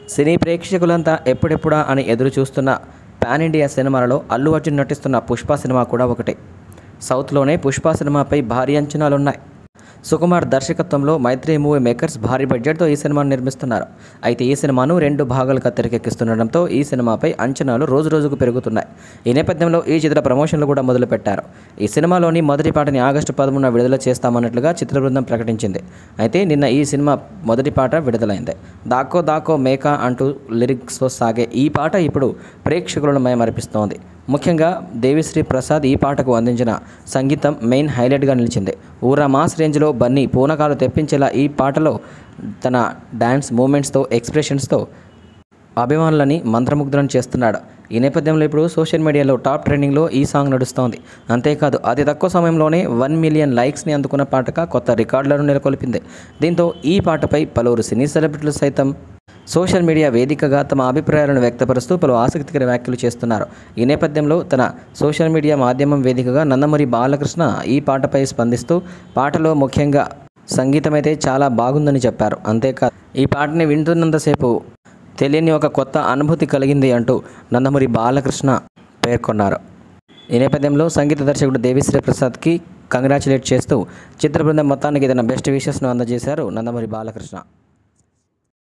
సినీ ప్రేక్షకులంతా ఎప్పుడెప్పుడా అని ఎదురు చూస్తున్న పాన్ ఇండియా సినిమాలలో అల్లు అర్జున్ నటిస్తున్న పుష్ప సినిమా కూడా ఒకటి సౌత్లోనే పుష్ప సినిమాపై భారీ అంచనాలున్నాయి సుకుమార్ దర్శకత్వంలో మైత్రి మూవీ మేకర్స్ భారీ బడ్జెట్తో ఈ సినిమాను నిర్మిస్తున్నారు అయితే ఈ సినిమాను రెండు భాగాలుగా తెరకెక్కిస్తుండటంతో ఈ సినిమాపై అంచనాలు రోజు రోజుకు పెరుగుతున్నాయి ఈ నేపథ్యంలో ఈ చిత్ర ప్రమోషన్లు కూడా మొదలుపెట్టారు ఈ సినిమాలోని మొదటి పాటని ఆగస్టు పదమూడున విడుదల చేస్తామన్నట్లుగా చిత్ర బృందం ప్రకటించింది అయితే నిన్న ఈ సినిమా మొదటి పాట విడుదలైంది దాకో దాకో మేకా అంటూ లిరిక్స్తో సాగే ఈ పాట ఇప్పుడు ప్రేక్షకులను మయమరిపిస్తోంది ముఖ్యంగా దేవిశ్రీ ప్రసాద్ ఈ పాటకు అందించిన సంగీతం మెయిన్ హైలైట్గా నిలిచింది ఊరా మాస్ రేంజ్లో బన్నీ పూనకాలు తెప్పించేలా ఈ పాటలో తన డ్యాన్స్ మూమెంట్స్తో ఎక్స్ప్రెషన్స్తో అభిమానులని మంత్రముగ్ధులను చేస్తున్నాడు ఈ నేపథ్యంలో ఇప్పుడు సోషల్ మీడియాలో టాప్ ట్రెండింగ్లో ఈ సాంగ్ నడుస్తోంది అంతేకాదు అతి తక్కువ సమయంలోనే వన్ మిలియన్ లైక్స్ని అందుకున్న పాటగా కొత్త రికార్డులను నెలకొల్పింది దీంతో ఈ పాటపై పలువురు సినీ సెలబ్రిటీలు సైతం సోషల్ మీడియా వేదికగా తమ అభిప్రాయాలను వ్యక్తపరుస్తూ పలు ఆసక్తికర వ్యాఖ్యలు చేస్తున్నారు ఈ నేపథ్యంలో తన సోషల్ మీడియా మాధ్యమం వేదికగా నందమూరి బాలకృష్ణ ఈ పాటపై స్పందిస్తూ పాటలో ముఖ్యంగా సంగీతం అయితే చాలా బాగుందని చెప్పారు అంతేకాదు ఈ పాటని వింటున్నంతసేపు తెలియని ఒక కొత్త అనుభూతి కలిగింది అంటూ నందమూరి బాలకృష్ణ పేర్కొన్నారు ఈ నేపథ్యంలో సంగీత దర్శకుడు దేవిశ్రీ ప్రసాద్కి కంగ్రాచులేట్ చేస్తూ చిత్ర బృందం మొత్తానికి తన బెస్ట్ విషెస్ను అందజేశారు నందమూరి బాలకృష్ణ